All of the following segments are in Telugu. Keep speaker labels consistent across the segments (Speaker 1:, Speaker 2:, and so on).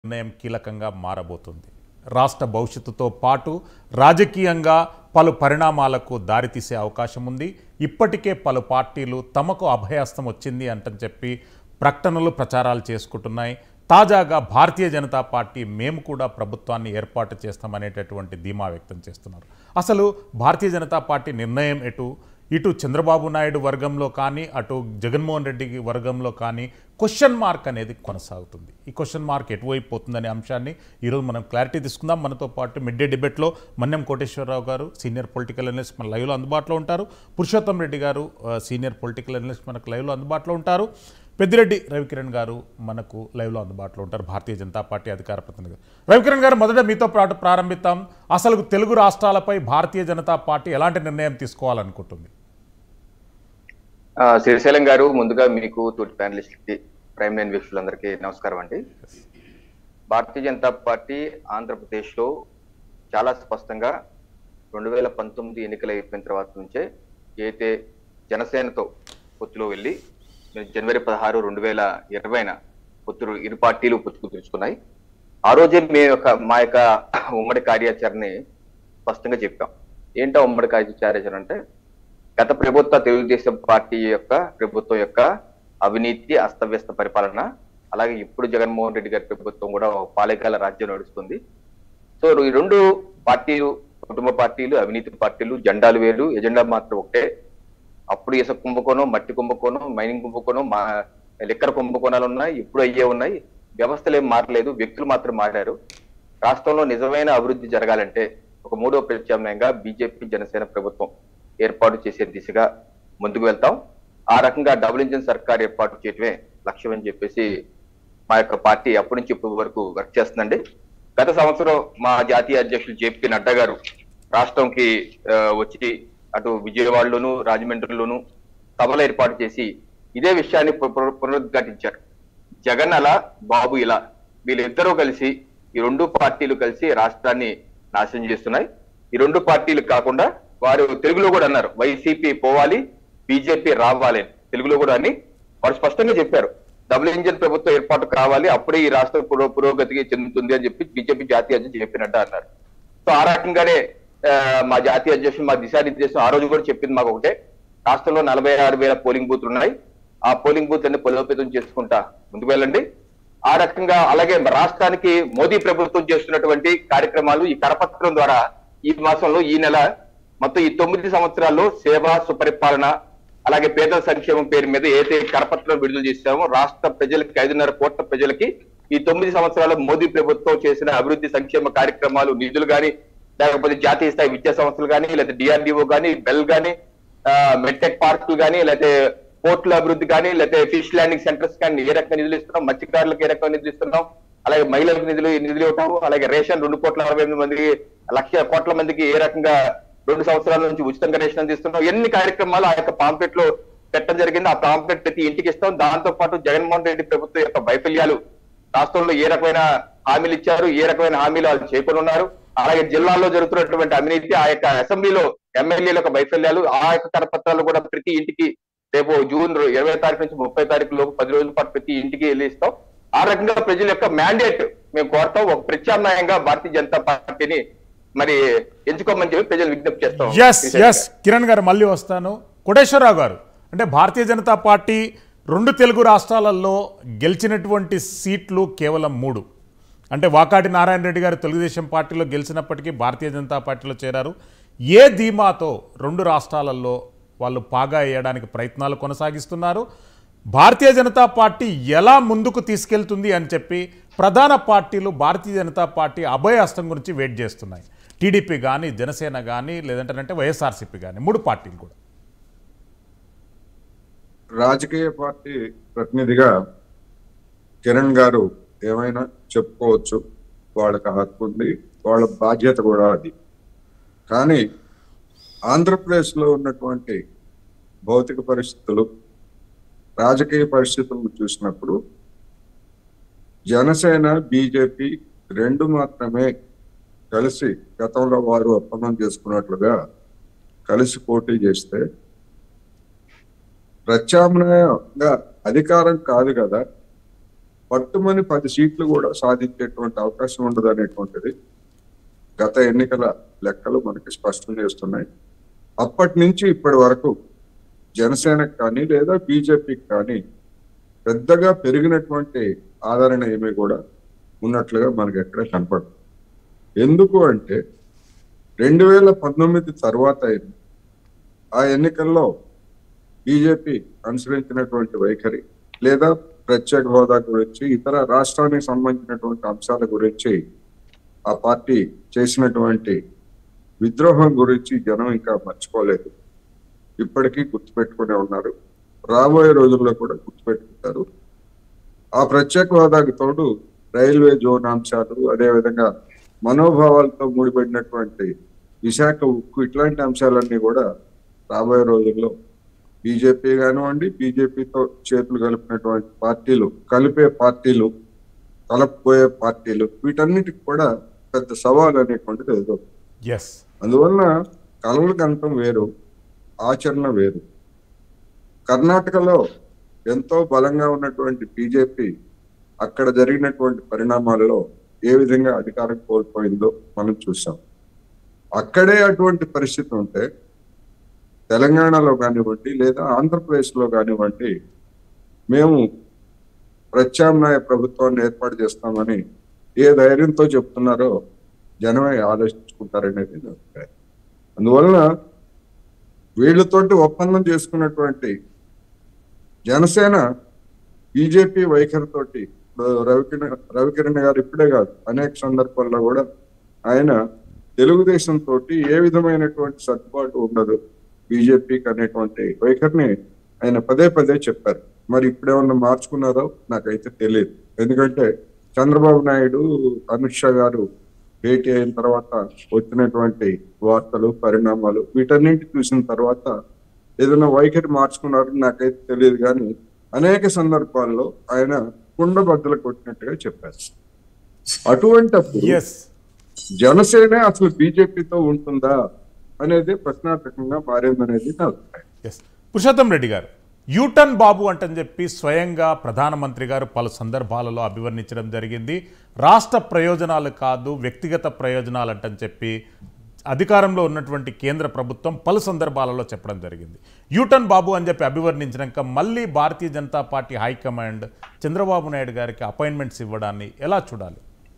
Speaker 1: నిర్ణయం కీలకంగా మారబోతుంది రాష్ట్ర భవిష్యత్తుతో పాటు రాజకీయంగా పలు పరిణామాలకు దారితీసే అవకాశం ఉంది ఇప్పటికే పలు పార్టీలు తమకు అభయహస్తం వచ్చింది అంటని చెప్పి ప్రకటనలు ప్రచారాలు చేసుకుంటున్నాయి తాజాగా భారతీయ జనతా పార్టీ మేము కూడా ప్రభుత్వాన్ని ఏర్పాటు చేస్తామనేటటువంటి ధీమా వ్యక్తం చేస్తున్నారు అసలు భారతీయ జనతా పార్టీ నిర్ణయం ఎటు ఇటు చంద్రబాబు నాయుడు వర్గంలో కానీ అటు జగన్మోహన్ రెడ్డి వర్గంలో కానీ క్వశ్చన్ మార్క్ అనేది కొనసాగుతుంది ఈ క్వశ్చన్ మార్క్ ఎటువైపు పోతుందనే అంశాన్ని ఈరోజు మనం క్లారిటీ తీసుకుందాం మనతో పాటు మిడ్ డే డిబేట్లో మన్యం కోటేశ్వరరావు గారు సీనియర్ పొలిటికల్ అనలిస్ట్ మన లైవ్లో అందుబాటులో ఉంటారు పురుషోత్తం రెడ్డి గారు ఆ, సీనియర్ పొలిటికల్ అనలిస్ట్ మనకు లైవ్లో అందుబాటులో ఉంటారు పెద్దిరెడ్డి రవికిరణ్ గారు మనకు లైవ్లో అందుబాటులో ఉంటారు భారతీయ జనతా పార్టీ అధికార ప్రతినిధి రవికిరణ్ గారు మొదట మీతో పాటు ప్రారంభిద్దాం అసలు తెలుగు రాష్ట్రాలపై భారతీయ జనతా పార్టీ ఎలాంటి నిర్ణయం తీసుకోవాలనుకుంటుంది
Speaker 2: ఆ, శ్రీశైలం గారు ముందుగా మీకు తోటి ప్యానలిస్ట్ కి ప్రైమ్ లైన్ వీక్షకులందరికీ నమస్కారం అండి భారతీయ జనతా పార్టీ ఆంధ్రప్రదేశ్ లో చాలా స్పష్టంగా రెండు వేల పంతొమ్మిది ఎన్నికలు అయిపోయిన తర్వాత నుంచే అయితే జనసేనతో పొత్తులో వెళ్ళి జనవరి పదహారు రెండు వేల ఇరవైన పొత్తులు ఇరు పార్టీలు పొత్తు కుదుర్చుకున్నాయి ఆ రోజే మేము యొక్క మా యొక్క ఉమ్మడి కార్యాచరణని స్పష్టంగా చెప్పాం ఏంటో ఉమ్మడి కార్యాచరణ అంటే గత ప్రభుత్వ తెలుగుదేశం పార్టీ యొక్క ప్రభుత్వం యొక్క అవినీతి అస్తవ్యస్త పరిపాలన అలాగే ఇప్పుడు జగన్మోహన్ రెడ్డి గారి ప్రభుత్వం కూడా ఒక పాలకాల రాజ్యం నడుస్తుంది సో ఈ రెండు పార్టీలు కుటుంబ పార్టీలు అవినీతి పార్టీలు జెండాలు వేరు ఎజెండా మాత్రం ఒకటే అప్పుడు ఇసుక కుంభకోణం మట్టి కుంభకోణం మైనింగ్ కుంభకోణం మా లిక్కర్ కుంభకోణాలు ఉన్నాయి ఇప్పుడు అయ్యే ఉన్నాయి వ్యవస్థలు ఏం మారలేదు వ్యక్తులు మాత్రం మారారు రాష్ట్రంలో నిజమైన అభివృద్ధి జరగాలంటే ఒక మూడో ప్రత్యామ్నాయంగా బీజేపీ జనసేన ప్రభుత్వం ఏర్పాటు చేసే దిశగా ముందుకు వెళ్తాం ఆ రకంగా డబుల్ ఇంజిన్ సర్కార్ ఏర్పాటు చేయటమే లక్ష్యం అని చెప్పేసి మా యొక్క పార్టీ అప్పటి నుంచి ఇప్పటి వరకు వర్క్ చేస్తుందండి గత సంవత్సరం మా జాతీయ అధ్యక్షులు జేపీ నడ్డా గారు రాష్ట్రంకి ఆ, వచ్చి అటు విజయవాడలోను రాజమండ్రిలోను సభలు ఏర్పాటు చేసి ఇదే విషయాన్ని పు- పు- పునరుద్ఘాటించారు జగన్ అలా బాబు ఇలా వీళ్ళిద్దరూ కలిసి ఈ రెండు పార్టీలు కలిసి రాష్ట్రాన్ని నాశనం చేస్తున్నాయి ఈ రెండు పార్టీలు కాకుండా వారు తెలుగులో కూడా అన్నారు వైసీపీ పోవాలి బీజేపీ రావాలి అని. తెలుగులో కూడా అని వారు స్పష్టంగా చెప్పారు డబుల్ ఇంజిన్ ప్రభుత్వం ఏర్పాటు కావాలి అప్పుడే ఈ రాష్ట్రం పురో- పురోగతికి చెందుతుంది అని చెప్పి బీజేపీ జాతీయ అధ్యక్షుడు చెప్పినట్టు అన్నారు సో ఆ రకంగానే ఆ, మా జాతీయ అధ్యక్షుడు మా దిశానిర్దేశం ఆ రోజు కూడా చెప్పింది మాకు ఒకటే రాష్ట్రంలో నలభై ఆరు వేల పోలింగ్ బూత్లు ఉన్నాయి ఆ పోలింగ్ బూత్ అన్ని బలోపేతం చేసుకుంటా ముందుకు వెళ్ళండి ఆ రకంగా అలాగే రాష్ట్రానికి మోదీ ప్రభుత్వం చేస్తున్నటువంటి కార్యక్రమాలు ఈ కరపత్రం ద్వారా ఈ మాసంలో ఈ నెల మొత్తం ఈ తొమ్మిది సంవత్సరాల్లో సేవ సుపరిపాలన అలాగే పేదల సంక్షేమం పేరు మీద ఏదైతే కరపత్రం విడుదల చేశామో రాష్ట్ర ప్రజలకి ఐదున్నర కోట్ల ప్రజలకి ఈ తొమ్మిది సంవత్సరాల్లో మోదీ ప్రభుత్వం చేసిన అభివృద్ధి సంక్షేమ కార్యక్రమాలు నిధులు గాని లేకపోతే జాతీయ స్థాయి విద్యా సంస్థలు కానీ లేకపోతే డిఆర్డిఓ కానీ బెల్ కానీ మెట్టెక్ పార్కులు కానీ లేకపోతే పోర్టుల అభివృద్ధి కానీ లేకపోతే ఫిష్ ల్యాండింగ్ సెంటర్స్ కానీ ఏ రకంగా నిధులు ఇస్తున్నాం మత్స్యకారులకు ఏ రకంగా నిధులు ఇస్తున్నాం అలాగే మహిళలకు నిధులు నిధులు ఇవ్వటం అలాగే రేషన్ రెండు కోట్ల అరవై ఎనిమిది మందికి లక్ష కోట్ల మందికి ఏ రకంగా రెండు సంవత్సరాల నుంచి ఉచితంగా రేషన్ అందిస్తున్నాం ఎన్ని కార్యక్రమాలు ఆ యొక్క పాంప్లెట్ లో పెట్టడం జరిగింది ఆ పాంప్లెట్ ప్రతి ఇంటికి ఇస్తాం దాంతో పాటు జగన్మోహన్ రెడ్డి ప్రభుత్వం యొక్క వైఫల్యాలు రాష్ట్రంలో ఏ రకమైన హామీలు ఇచ్చారు ఏ రకమైన హామీలు వాళ్ళు చేయకుండా ఉన్నారు అలాగే జిల్లాల్లో జరుగుతున్నటువంటి అవినీతి ఆ యొక్క అసెంబ్లీలో ఎమ్మెల్యేల యొక్క వైఫల్యాలు ఆ యొక్క కరపత్రాలు కూడా ప్రతి ఇంటికి రేపు జూన్ రో- ఇరవై తారీఖు నుంచి ముప్పై తారీఖు లోపు పది రోజుల పాటు ప్రతి ఇంటికి వెళ్ళి ఇస్తాం ఆ రకంగా ప్రజల యొక్క మ్యాండేట్ మేము కోరతాం ఒక ప్రత్యామ్నాయంగా భారతీయ జనతా పార్టీని మరి ఎంచుకోమని చెప్పి ప్రజలు విజ్ఞప్తి చేస్తాం
Speaker 1: ఎస్ ఎస్ కిరణ్ గారు మళ్ళీ వస్తాను కోటేశ్వరరావు గారు అంటే భారతీయ జనతా పార్టీ రెండు తెలుగు రాష్ట్రాలలో గెలిచినటువంటి సీట్లు కేవలం మూడు అంటే వాకాటి నారాయణ రెడ్డి గారు తెలుగుదేశం పార్టీలో గెలిచినప్పటికీ భారతీయ జనతా పార్టీలో చేరారు ఏ ధీమాతో రెండు రాష్ట్రాలలో వాళ్ళు పాగా వేయడానికి ప్రయత్నాలు కొనసాగిస్తున్నారు భారతీయ జనతా పార్టీ ఎలా ముందుకు తీసుకెళ్తుంది అని చెప్పి ప్రధాన పార్టీలు భారతీయ జనతా పార్టీ అభయ హస్తం గురించి వెయిట్ చేస్తున్నాయి టీడీపీ కానీ జనసేన కానీ లేదంటే వైఎస్ఆర్సీపీ కానీ మూడు పార్టీలు కూడా
Speaker 3: రాజకీయ పార్టీ ప్రతినిధిగా కిరణ్ గారు ఏమైనా చెప్పుకోవచ్చు వాళ్ళకి హక్కు ఉంది వాళ్ళ బాధ్యత కూడా అది కానీ ఆంధ్రప్రదేశ్లో ఉన్నటువంటి భౌతిక పరిస్థితులు రాజకీయ పరిస్థితులను చూసినప్పుడు జనసేన బీజేపీ రెండు మాత్రమే కలిసి గతంలో వారు ఒప్పందం చేసుకున్నట్లుగా కలిసి పోటీ చేస్తే ప్రత్యామ్నాయంగా అధికారం కాదు కదా పట్టుమని పది సీట్లు కూడా సాధించేటువంటి అవకాశం ఉండదు అనేటువంటిది గత ఎన్నికల లెక్కలు మనకి స్పష్టం చేస్తున్నాయి అప్పటి నుంచి ఇప్పటి వరకు జనసేనకు కానీ లేదా బీజేపీకి కానీ పెద్దగా పెరిగినటువంటి ఆదరణ ఏమీ కూడా ఉన్నట్లుగా మనకి ఎక్కడ కనపడదు ఎందుకు అంటే రెండు వేల పంతొమ్మిది తర్వాత అయిన ఆ ఎన్నికల్లో బీజేపీ అనుసరించినటువంటి వైఖరి లేదా ప్రత్యేక హోదా గురించి ఇతర రాష్ట్రానికి సంబంధించినటువంటి అంశాల గురించి ఆ పార్టీ చేసినటువంటి విద్రోహం గురించి జనం ఇంకా మర్చిపోలేదు ఇప్పటికీ గుర్తుపెట్టుకునే ఉన్నారు రాబోయే రోజుల్లో కూడా గుర్తుపెట్టుకుంటారు ఆ ప్రత్యేక హోదాకి తోడు రైల్వే జోన్ అంశాలు అదేవిధంగా మనోభావాలతో ముడిపడినటువంటి విశాఖ ఉక్కు ఇట్లాంటి అంశాలన్నీ కూడా రాబోయే రోజుల్లో బీజేపీ కానివ్వండి బీజేపీతో చేతులు కలిపినటువంటి పార్టీలు కలిపే పార్టీలు కలపబోయే పార్టీలు వీటన్నిటికి కూడా పెద్ద సవాల్ అనేటువంటిది ఎదురు
Speaker 1: ఎస్
Speaker 3: అందువలన కలలు కనటం వేరు ఆచరణ వేరు కర్ణాటకలో ఎంతో బలంగా ఉన్నటువంటి బీజేపీ అక్కడ జరిగినటువంటి పరిణామాలలో ఏ విధంగా అధికారం కోల్పోయిందో మనం చూసాం అక్కడే అటువంటి పరిస్థితి ఉంటే తెలంగాణలో కానివ్వండి లేదా ఆంధ్రప్రదేశ్లో కానివ్వండి మేము ప్రత్యామ్నాయ ప్రభుత్వాన్ని ఏర్పాటు చేస్తామని ఏ ధైర్యంతో చెప్తున్నారో జనమే ఆలోచించుకుంటారనేది నా అభిప్రాయం అందువలన వీళ్ళతోటి ఒప్పందం చేసుకున్నటువంటి జనసేన బీజేపీ వైఖరితోటి ఇప్పుడు రవికిరణ్ రవికిరణ్ గారు ఇప్పుడే కాదు అనేక సందర్భాల్లో కూడా ఆయన తెలుగుదేశం తోటి ఏ విధమైనటువంటి సర్దుబాటు ఉండదు బీజేపీకి అనేటువంటి వైఖరిని ఆయన పదే పదే చెప్పారు మరి ఇప్పుడేమన్నా మార్చుకున్నారో నాకైతే తెలియదు ఎందుకంటే చంద్రబాబు నాయుడు అమిత్ షా గారు భేటీ అయిన తర్వాత వచ్చినటువంటి వార్తలు పరిణామాలు వీటన్నింటి చూసిన తర్వాత ఏదైనా వైఖరి మార్చుకున్నారని నాకైతే తెలియదు కానీ అనేక సందర్భాల్లో ఆయన కుండ బద్దలు కొట్టినట్టుగా చెప్పారు అటువంటప్పుడు
Speaker 1: ఎస్
Speaker 3: జనసేన అసలు బీజేపీతో ఉంటుందా అనేది ప్రశ్నార్థకంగా మారిందనేది నా అభిప్రాయం
Speaker 1: ఎస్ పురుషోత్తం రెడ్డి గారు యూటర్న్ బాబు అంటని చెప్పి స్వయంగా ప్రధానమంత్రి గారు పలు సందర్భాలలో అభివర్ణించడం జరిగింది రాష్ట్ర ప్రయోజనాలు కాదు వ్యక్తిగత ప్రయోజనాలు అంటని చెప్పి అధికారంలో ఉన్నటువంటి కేంద్ర ప్రభుత్వం పలు సందర్భాలలో చెప్పడం జరిగింది యూటర్న్ బాబు అని చెప్పి అభివర్ణించినాక మళ్ళీ భారతీయ జనతా పార్టీ హైకమాండ్ చంద్రబాబు నాయుడు గారికి అపాయింట్మెంట్స్ ఇవ్వడాన్ని ఎలా చూడాలి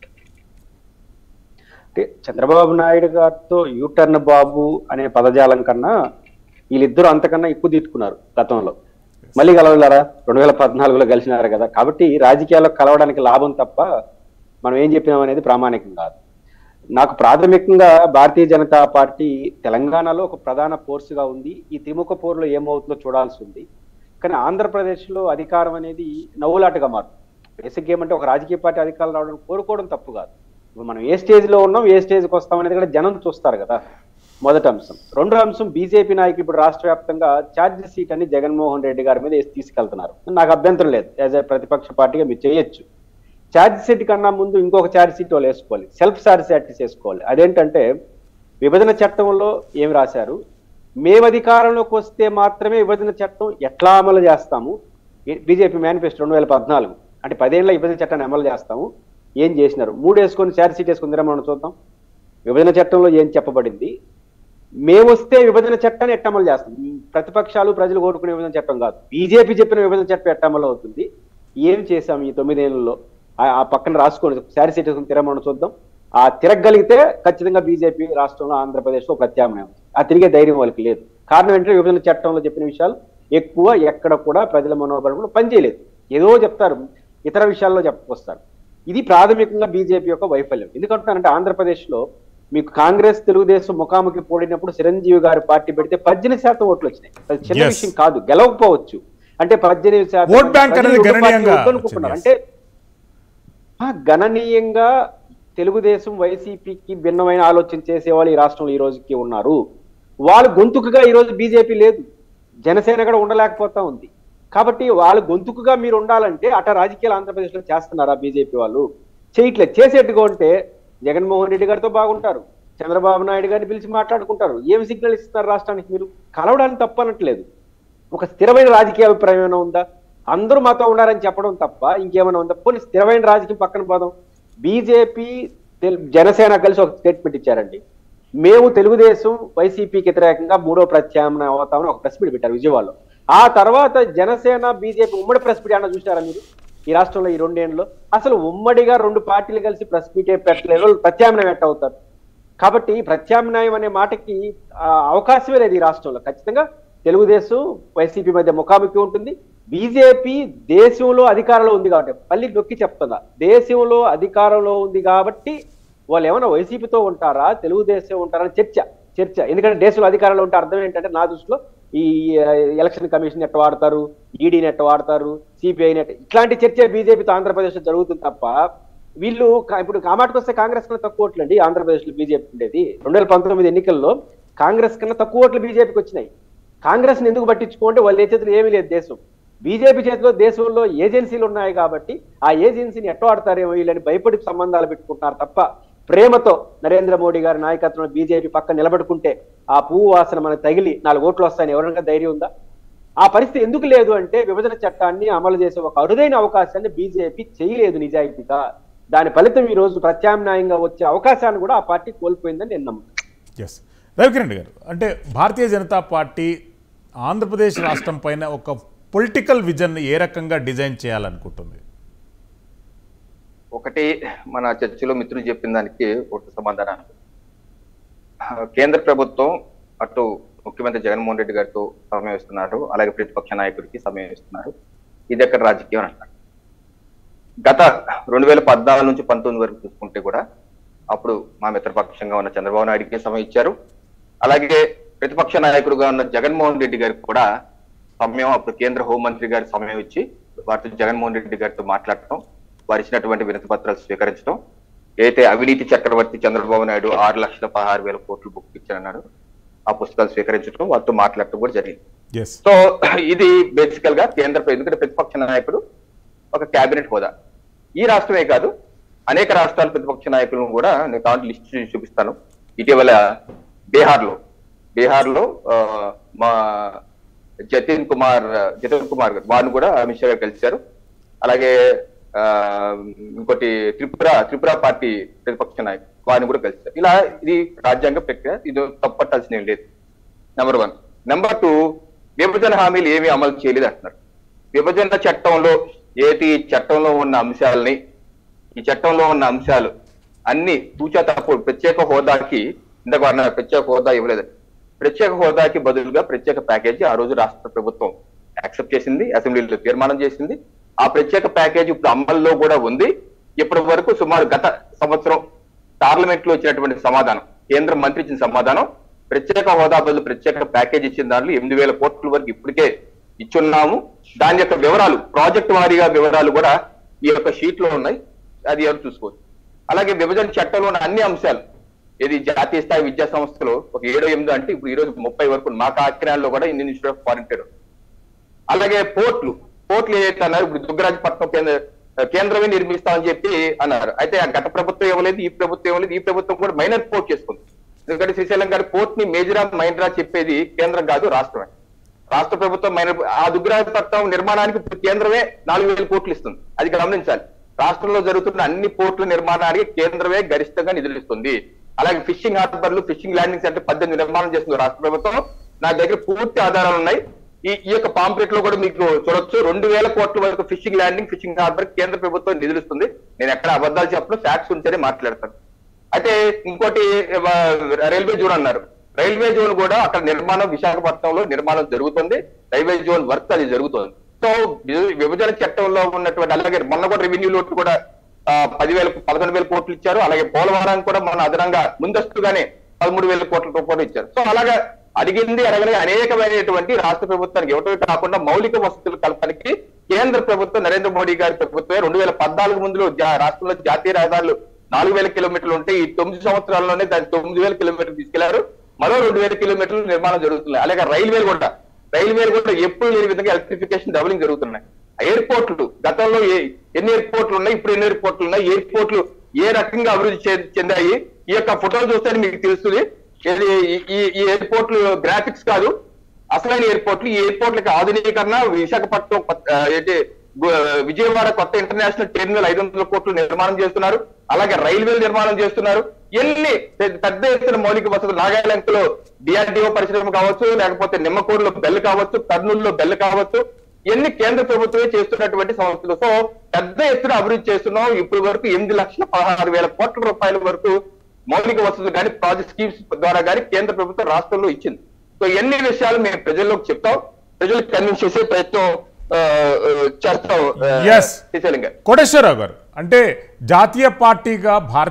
Speaker 4: అంటే చంద్రబాబు నాయుడు గారితో యూటర్న్ బాబు అనే పదజాలం కన్నా వీళ్ళిద్దరూ అంతకన్నా ఎక్కువ తిట్టుకున్నారు గతంలో మళ్ళీ కలవలేరా రెండు వేల పద్నాలుగులో కలిసినారు కదా కాబట్టి రాజకీయాల్లో కలవడానికి లాభం తప్ప మనం ఏం చెప్పినాం అనేది ప్రామాణికం కాదు నాకు ప్రాథమికంగా భారతీయ జనతా పార్టీ తెలంగాణలో ఒక ప్రధాన ఫోర్స్గా ఉంది ఈ త్రిముఖ పోరులో ఏమవుతుందో చూడాల్సి ఉంది కానీ ఆంధ్రప్రదేశ్లో అధికారం అనేది నవ్వులాటగా మారుతుంది బేసిక్ ఏమంటే ఒక రాజకీయ పార్టీ అధికారం రావడం కోరుకోవడం తప్పు కాదు ఇప్పుడు మనం ఏ స్టేజ్లో ఉన్నాం ఏ స్టేజ్కి వస్తాం అనేది కూడా జనం చూస్తారు కదా మొదటి అంశం రెండో అంశం బీజేపీ నాయకులు ఇప్పుడు రాష్ట్ర వ్యాప్తంగా ఛార్జ్ సీట్ అని జగన్మోహన్ రెడ్డి గారి మీద వేసి తీసుకెళ్తున్నారు నాకు అభ్యంతరం లేదు యాజ్ ఏ ప్రతిపక్ష పార్టీగా మీరు చేయొచ్చు ఛార్జ్ షీట్ కన్నా ముందు ఇంకొక ఛార్జ్ షీట్ వాళ్ళు వేసుకోవాలి సెల్ఫ్ ఛార్జ్ షీట్ చేసుకోవాలి అదేంటంటే విభజన చట్టంలో ఏమి రాశారు మేము అధికారంలోకి వస్తే మాత్రమే విభజన చట్టం ఎట్లా అమలు చేస్తాము బీజేపీ మేనిఫెస్టో రెండు వేల పద్నాలుగు అంటే పదేళ్ల విభజన చట్టాన్ని అమలు చేస్తాము ఏం చేసినారు మూడు వేసుకొని ఛార్జ్ షీట్ వేసుకుందిరా మనం చూద్దాం విభజన చట్టంలో ఏం చెప్పబడింది మేము వస్తే విభజన చట్టాన్ని ఎట్ట అమలు చేస్తాం ఈ ప్రతిపక్షాలు ప్రజలు కోరుకునే విభజన చట్టం కాదు బీజేపీ చెప్పిన విభజన చట్టం ఎట్ట అమలు అవుతుంది ఏం చేశాం ఈ తొమ్మిదేళ్లలో ఆ ఆ పక్కన రాసుకోండి శారీ సీట్ వేసుకుని తిరగమని చూద్దాం ఆ తిరగలిగితే ఖచ్చితంగా బీజేపీ రాష్ట్రంలో ఆంధ్రప్రదేశ్లో ప్రత్యామ్నాయం ఆ తిరిగే ధైర్యం వాళ్ళకి లేదు కారణం ఏంటంటే విభజన చట్టంలో చెప్పిన విషయాలు ఎక్కువ ఎక్కడ కూడా ప్రజల మనోబలంలో పనిచేయలేదు ఏదో చెప్తారు ఇతర విషయాల్లో చెప్పుకొస్తారు ఇది ప్రాథమికంగా బీజేపీ యొక్క వైఫల్యం ఎందుకంటున్నానంటే ఆంధ్రప్రదేశ్లో మీకు కాంగ్రెస్ తెలుగుదేశం ముఖాముఖి పోడినప్పుడు చిరంజీవి గారి పార్టీ పెడితే పద్దెనిమిది శాతం ఓట్లు వచ్చినాయి అది చిన్న
Speaker 1: Yes.
Speaker 4: విషయం కాదు గెలవకపోవచ్చు అంటే పద్దెనిమిది శాతం
Speaker 1: ఓట్ బ్యాంక్ అనేది
Speaker 4: ప్రజలు రెండు
Speaker 1: గణనీయంగా
Speaker 4: పార్టీలు వద్దనుకుంటున్నారు.
Speaker 1: వచ్చింది.
Speaker 4: అంటే ఆ, గణనీయంగా తెలుగుదేశం వైసీపీకి భిన్నమైన ఆలోచన చేసేవాళ్ళు ఈ రాష్ట్రంలో ఈ రోజుకి ఉన్నారు వాళ్ళు గొంతుకుగా ఈ రోజు బీజేపీ లేదు జనసేన కూడా ఉండలేకపోతా ఉంది కాబట్టి వాళ్ళ గొంతుకుగా మీరు ఉండాలంటే అట రాజకీయాలు ఆంధ్రప్రదేశ్లో చేస్తున్నారా బీజేపీ వాళ్ళు చేయట్లేదు చేసేట్టుగా ఉంటే జగన్మోహన్ రెడ్డి గారితో బాగుంటారు చంద్రబాబు నాయుడు గారిని పిలిచి మాట్లాడుకుంటారు ఏం సిగ్నల్ ఇస్తున్నారు రాష్ట్రానికి మీరు కలవడానికి తప్పనట్లేదు ఒక స్థిరమైన రాజకీయ అభిప్రాయం ఏమైనా ఉందా అందరూ మాతో ఉన్నారని చెప్పడం తప్ప ఇంకేమైనా ఉందా పోనీ స్థిరమైన రాజకీయం పక్కన పోదాం బీజేపీ జనసేన కలిసి ఒక స్టేట్మెంట్ ఇచ్చారండి మేము తెలుగుదేశం వైసీపీకి వ్యతిరేకంగా మూడో ప్రత్యామ్నాయం అవుతామని ఒక ప్రెస్ మీట్ పెట్టారు విజయవాడలో ఆ తర్వాత జనసేన బీజేపీ ఉమ్మడి ప్రెస్ మీట్ ఏమన్నా చూసారా మీరు ఈ రాష్ట్రంలో ఈ రెండేళ్లలో అసలు ఉమ్మడిగా రెండు పార్టీలు కలిసి ప్రెస్ మీటే పెట్టలేదు వాళ్ళు ప్రత్యామ్నాయం ఎట్ట అవుతారు కాబట్టి ప్రత్యామ్నాయం అనే మాటకి ఆ, అవకాశమే లేదు ఈ రాష్ట్రంలో ఖచ్చితంగా తెలుగుదేశం వైసీపీ మధ్య ముఖాముఖి ఉంటుంది బీజేపీ దేశంలో అధికారంలో ఉంది కాబట్టి మళ్ళీ నొక్కి చెప్తున్నా దేశంలో అధికారంలో ఉంది కాబట్టి వాళ్ళు ఏమైనా వైసీపీతో ఉంటారా తెలుగుదేశం ఉంటారా అని చర్చ చర్చ ఎందుకంటే దేశంలో అధికారంలో ఉంటే అర్థం ఏంటంటే నా దృష్టిలో ఈ ఆ, ఎలక్షన్ కమిషన్ ఎట్ట వాడతారు ఈడీని ఎట్ట వాడతారు సిపిఐ నెట్ ఇట్లాంటి చర్చ బీజేపీతో ఆంధ్రప్రదేశ్లో జరుగుతుంది తప్ప వీళ్ళు కా- ఇప్పుడు ఆ మాటకు వస్తే కాంగ్రెస్ కన్నా తక్కువ ఓట్లండి ఆంధ్రప్రదేశ్లో బీజేపీ ఉండేది రెండు వేల పంతొమ్మిది ఎన్నికల్లో కాంగ్రెస్ కన్నా తక్కువ ఓట్లు బీజేపీకి వచ్చినాయి కాంగ్రెస్ ని ఎందుకు పట్టించుకుంటే వాళ్ళ ఏ చేతిలో ఏమీ లేదు దేశం బీజేపీ చేతిలో దేశంలో ఏజెన్సీలు ఉన్నాయి కాబట్టి ఆ ఏజెన్సీని ఎట్లా ఆడతారేమో వీళ్ళని భయపడి సంబంధాలు పెట్టుకుంటున్నారు తప్ప ప్రేమతో నరేంద్ర మోడీ గారి నాయకత్వంలో బీజేపీ పక్కన నిలబడుకుంటే ఆ పువ్వు వాసన మనకు తగిలి నాలుగు ఓట్లు వస్తాయని ఎవరైనా ధైర్యం ఉందా ఆ పరిస్థితి ఎందుకు లేదు అంటే విభజన చట్టాన్ని అమలు చేసే ఒక అరుదైన అవకాశాన్ని బీజేపీ చేయలేదు నిజాయితీగా దాని ఫలితం ఈ రోజు ప్రత్యామ్నాయంగా వచ్చే అవకాశాన్ని కూడా ఆ పార్టీ కోల్పోయిందని నేను నమ్ముతాను
Speaker 1: ఎస్ రవికిరణ్ గారు అంటే భారతీయ జనతా పార్టీ ఆంధ్రప్రదేశ్ రాష్ట్రం పైన ఒక పొలిటికల్ విజన్ ఏ రకంగా డిజైన్ చేయాలనుకుంటుంది
Speaker 2: ఒకటి మన చర్చలో మిత్రులు చెప్పిన దానికి ఒక సమాధానం కేంద్ర ప్రభుత్వం అటు ముఖ్యమంత్రి జగన్మోహన్ రెడ్డి గారితో సమయం ఇస్తున్నారు అలాగే ప్రతిపక్ష నాయకుడికి సమయం ఇస్తున్నారు ఇది ఎక్కడ రాజకీయం అని అంటారు గత రెండు వేల పద్నాలుగు నుంచి పంతొమ్మిది వరకు చూసుకుంటే కూడా అప్పుడు మా మిత్రపక్షంగా ఉన్న చంద్రబాబు నాయుడికి సమయం ఇచ్చారు అలాగే ప్రతిపక్ష నాయకుడుగా ఉన్న జగన్మోహన్ రెడ్డి గారికి కూడా సమయం అప్పుడు కేంద్ర హోంమంత్రి గారి సమయం ఇచ్చి వారితో జగన్మోహన్ రెడ్డి గారితో మాట్లాడటం వారు ఇచ్చినటువంటి వినతి పత్రాలు స్వీకరించడం ఏదైతే అవినీతి చక్రవర్తి చంద్రబాబు నాయుడు ఆరు లక్షల పదహారు వేల కోట్లు బుక్ ఇచ్చారన్నాడు ఆ పుస్తకాలు స్వీకరించడం వారితో మాట్లాడటం కూడా జరిగింది
Speaker 1: ఎస్
Speaker 2: సో ఇది బేసికల్ గా కేంద్ర ప్ర- ఎందుకంటే ప్రతిపక్ష నాయకుడు ఒక కేబినెట్ హోదా ఈ రాష్ట్రమే కాదు అనేక రాష్ట్రాల ప్రతిపక్ష నాయకులను కూడా నేను కావాలంటే లిస్ట్ చూసి చూపిస్తాను ఇటీవల బీహార్ లో బీహార్ లో ఆ, మా జతిన్ కుమార్ జతిన్ కుమార్ గారు వారిని కూడా అమిత్ షా గారు కలిశారు అలాగే ఆ, ఇంకోటి త్రిపుర త్రిపుర పార్టీ ప్రతిపక్ష నాయకుడు వారిని కూడా కలిశారు ఇలా ఇది రాజ్యాంగ ప్రక్రియ ఇది తప్పట్టాల్సిన ఏం లేదు నెంబర్ వన్ నెంబర్ టూ విభజన హామీలు ఏమీ అమలు చేయలేదు అంటున్నారు విభజన చట్టంలో ఏది చట్టంలో ఉన్న అంశాలని ఈ చట్టంలో ఉన్న అంశాలు అన్ని తూచా తప్పు ప్రత్యేక హోదాకి ఇందాక అన్న ప్రత్యేక హోదా ఇవ్వలేదు ప్రత్యేక హోదాకి బదులుగా ప్రత్యేక ప్యాకేజీ ఆ రోజు రాష్ట్ర ప్రభుత్వం యాక్సెప్ట్ చేసింది అసెంబ్లీలో తీర్మానం చేసింది ఆ ప్రత్యేక ప్యాకేజీ ఇప్పుడు అమల్లో కూడా ఉంది ఇప్పటి వరకు సుమారు గత సంవత్సరం పార్లమెంట్ లో వచ్చినటువంటి సమాధానం కేంద్ర మంత్రి ఇచ్చిన సమాధానం ప్రత్యేక హోదా బదులు ప్రత్యేక ప్యాకేజ్ ఇచ్చిన దాంట్లో ఎనిమిది వేల కోట్ల వరకు ఇప్పటికే ఇచ్చున్నాము దాని యొక్క వివరాలు ప్రాజెక్ట్ వారీగా వివరాలు కూడా ఈ యొక్క షీట్ లో ఉన్నాయి అది ఎవరు చూసుకోవచ్చు అలాగే విభజన చట్టంలో ఉన్న అన్ని అంశాలు ఇది జాతీయ స్థాయి విద్యా సంస్థలో ఒక ఏడో ఎనిమిదో అంటే ఇప్పుడు ఈ రోజు ముప్పై వరకు మా కాకినాడలో కూడా Indian institute of foreign trade అలాగే పోర్ట్లు పోర్ట్లు ఏదైతే అన్నారు ఇప్పుడు దుగ్గరాజపట్నం కేంద్ర కేంద్రమే నిర్మిస్తామని చెప్పి అన్నారు అయితే ఆ గత ప్రభుత్వం ఇవ్వలేదు ఈ ప్రభుత్వం ఇవ్వలేదు ఈ ప్రభుత్వం కూడా మైనర్ పోర్ట్ చేసుకుంది ఎందుకంటే శ్రీశైలం గారి పోర్ట్ ని మేజరా మైనరా చెప్పేది కేంద్రం కాదు రాష్ట్రమే రాష్ట్ర ప్రభుత్వం మైనర్ ఆ దుగ్గరాజపట్నం నిర్మాణానికి ఇప్పుడు కేంద్రమే నాలుగు వేల కోట్లు ఇస్తుంది అది గమనించాలి రాష్ట్రంలో జరుగుతున్న అన్ని పోర్టుల నిర్మాణానికి కేంద్రమే గరిష్టంగా నిధులు ఇస్తుంది అలాగే ఫిషింగ్ హార్బర్లు ఫిషింగ్ ల్యాండింగ్ సెంటర్ పద్దెనిమిది నిర్మాణం చేస్తుంది రాష్ట్ర ప్రభుత్వం నా దగ్గర పూర్తి ఆధారాలు ఉన్నాయి ఈ ఈ యొక్క పాంప్లెట్ లో కూడా మీకు చూడొచ్చు రెండు వేల కోట్ల వరకు ఫిషింగ్ ల్యాండింగ్ ఫిషింగ్ హార్బర్ కేంద్ర ప్రభుత్వం నిధులు ఇస్తుంది నేను ఎక్కడ అబద్ధాలు చెప్పను ఫ్యాక్ట్స్ ఉంటేనే మాట్లాడతాను అయితే ఇంకోటి ఆ, రైల్వే జోన్ అన్నారు రైల్వే జోన్ కూడా అక్కడ నిర్మాణం విశాఖపట్నంలో నిర్మాణం జరుగుతుంది రైల్వే జోన్ వర్క్ అది జరుగుతుంది సో వి- విభజన చట్టంలో ఉన్నటువంటి అలాగే మొన్న కూడా రెవెన్యూ లోటు కూడా ఆ, పదివేల పదకొండు వేల కోట్లు ఇచ్చారు అలాగే పోలవరానికి కూడా మన అదనంగా ముందస్తుగానే పదమూడు వేల కోట్ల రూపాయలు ఇచ్చారు సో అలాగా అడిగింది అడగని అనేకమైనటువంటి రాష్ట్ర ప్రభుత్వానికి ఇవ్వటమే కాకుండా మౌలిక వసతుల కల్పనకి కేంద్ర ప్రభుత్వం నరేంద్ర మోడీ గారి ప్రభుత్వమే రెండు వేల పద్నాలుగు ముందులో జా- రాష్ట్రంలో జాతీయ రహదారులు నాలుగు వేల కిలోమీటర్లు ఉంటే ఈ తొమ్మిది సంవత్సరాల్లోనే దాన్ని తొమ్మిది వేల కిలోమీటర్లు తీసుకెళ్లారు మరో రెండు వేల కిలోమీటర్లు నిర్మాణం జరుగుతుంది అలాగే రైల్వేలు కూడా రైల్వేలు కూడా ఎప్పుడు లేని విధంగా ఎలక్ట్రిఫికేషన్ డబులింగ్ జరుగుతున్నాయి ఎయిర్పోర్ట్లు గతంలో ఏ- ఎన్ని ఎయిర్పోర్ట్లు ఉన్నాయి ఇప్పుడు ఎన్ని ఎయిర్పోర్ట్లు ఉన్నాయి ఎయిర్పోర్ట్లు ఏ రకంగా అభివృద్ధి చె- చెందాయి ఈ యొక్క ఫోటోలు చూస్తే మీకు తెలుస్తుంది ఇది ఈ- ఈ ఈ ఎయిర్పోర్ట్లు గ్రాఫిక్స్ కాదు అసలైన ఎయిర్పోర్ట్లు ఈ ఎయిర్పోర్ట్లకి ఆధునీకరణ విశాఖపట్నం కొత్త- ఆ, ఏంటి గు- విజయవాడ కొత్త ఇంటర్నేషనల్ టెర్మినల్ ఐదు వందల కోట్లు నిర్మాణం చేస్తున్నారు అలాగే రైల్వేలు నిర్మాణం చేస్తున్నారు ఎన్ని పెద్ద పెద్ద ఎత్తున మౌలిక వసతులు నాగాలాండ్ లో డిఆర్డిఓ పరిశ్రమ కావచ్చు లేకపోతే నిమ్మకూరులో బెల్ కావచ్చు కర్నూలులో బెల్ కావచ్చు ఎన్ని కేంద్ర ప్రభుత్వమే చేస్తున్నటువంటి సంస్థలు సో పెద్ద ఎత్తున అభివృద్ధి చేస్తున్నాం ఇప్పటి వరకు ఎనిమిది లక్షల పదహారు వేల కోట్ల రూపాయల వరకు మౌలిక వసతులు కానీ ప్రాజెక్ట్ స్కీమ్స్ ద్వారా కానీ కేంద్ర ప్రభుత్వం రాష్ట్రంలో ఇచ్చింది సో ఎన్ని విషయాలు మేము ప్రజల్లోకి చెప్తాం ప్రజలు కన్విన్స్ చేసే ప్రయత్నం ఆ, ఆ, చేస్తాం ఆ,
Speaker 1: Yes.
Speaker 2: శ్రీశైలం గారు
Speaker 1: కోటేశ్వరరావు గారు అంటే జాతీయ పార్టీగా భారత